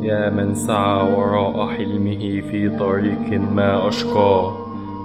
يا من سعى وراء حلمه في طريق ما أشقاه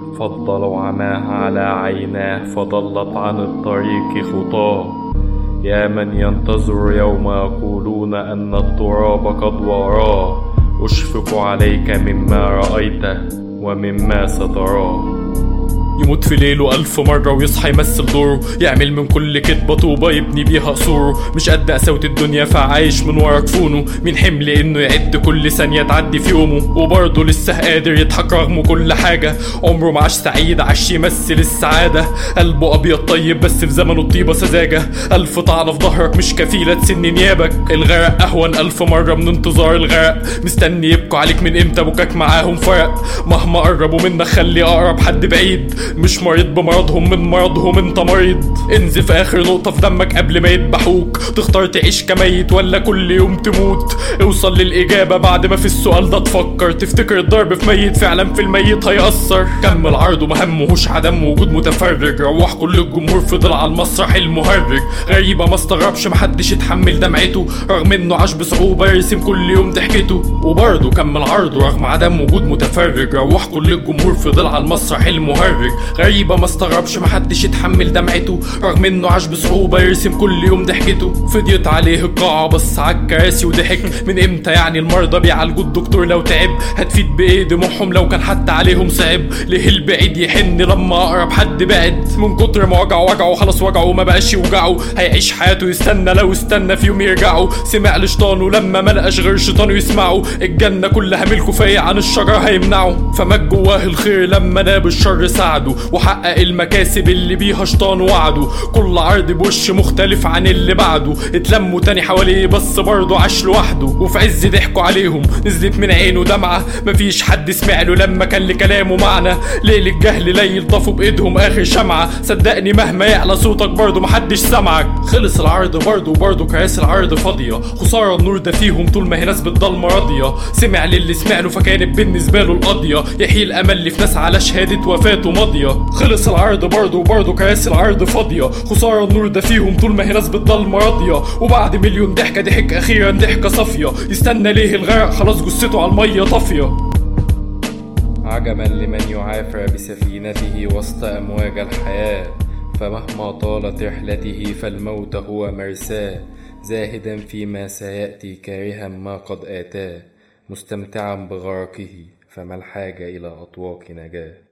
فضل وعماه على عيناه فضلت عن الطريق خطاه يا من ينتظر يوم يقولون أن التراب قد وراه أشفق عليك مما رأيته ومما ستراه يموت في ليله ألف مرة ويصحى يمثل دوره يعمل من كل كدبة طوبة يبني بيها قصوره مش قد قساوة الدنيا فعايش من ورا كفونه من حمل إنه يعد كل ثانية تعدي في يومه وبرضه لسه قادر يضحك رغم كل حاجة عمره ما عاش سعيد عاش يمثل السعادة قلبه أبيض طيب بس في زمنه الطيبة سذاجة ألف طعنة في ظهرك مش كفيلة تسن نيابك الغرق أهون ألف مرة من انتظار الغرق مستني يبكوا عليك من إمتى بكاك معاهم فرق مهما قربوا منك خلي أقرب حد بعيد مش مريض بمرضهم من مرضهم انت مريض انزف اخر نقطة في دمك قبل ما يذبحوك تختار تعيش كميت ولا كل يوم تموت اوصل للإجابة بعد ما في السؤال ده تفكر تفتكر الضرب في ميت فعلا في الميت هيأثر كمل عرضه ما همهوش عدم وجود متفرج روح كل الجمهور فضل على المسرح المهرج غريبة ما استغربش محدش يتحمل دمعته رغم انه عاش بصعوبة يرسم كل يوم ضحكته وبرضه كمل عرضه رغم عدم وجود متفرج روح كل الجمهور فضل على المسرح المهرج غريبة ما استغربش محدش يتحمل دمعته رغم انه عاش بصعوبة يرسم كل يوم ضحكته فضيت عليه القاعة بص على الكراسي وضحك من امتى يعني المرضى بيعالجوا الدكتور لو تعب هتفيد بايه دموعهم لو كان حتى عليهم صعب ليه البعيد يحن لما اقرب حد بعد من كتر ما وجعه وجعه خلاص وجعه ما بقاش يوجعه هيعيش حياته يستنى لو استنى في يوم يرجعه سمع لشيطانه لما ما لقاش غير شيطانه يسمعه الجنة كلها ملكه فايق عن الشجر هيمنعه فمات جواه الخير لما ناب الشر ساعده وحقق المكاسب اللي بيها شيطان وعده كل عرض بوش مختلف عن اللي بعده اتلموا تاني حواليه بس برضه عاش لوحده وفي عز ضحكوا عليهم نزلت من عينه دمعة مفيش حد سمع له لما كان لكلامه معنى ليل الجهل ليل طفوا بايدهم اخر شمعة صدقني مهما يعلى صوتك برضه محدش سمعك خلص العرض برضه وبرضه كراسي العرض فاضية خسارة النور ده فيهم طول ما هي ناس بالضلمة راضية سمع للي سمع له فكانت بالنسبة له القضية يحيل امل في ناس على شهادة وفاته ماضية خلص العرض برضه وبرضه كراسي العرض فاضية خسارة النور ده فيهم طول ما هي ناس بالضلمة راضية وبعد مليون ضحكة ضحك أخيرا ضحكة صافية يستنى ليه الغرق خلاص جثته على المية طافية عجبا لمن يعافر بسفينته وسط أمواج الحياة فمهما طالت رحلته فالموت هو مرساه زاهدا فيما سيأتي كارها ما قد آتاه مستمتعا بغرقه فما الحاجة إلى أطواق نجاه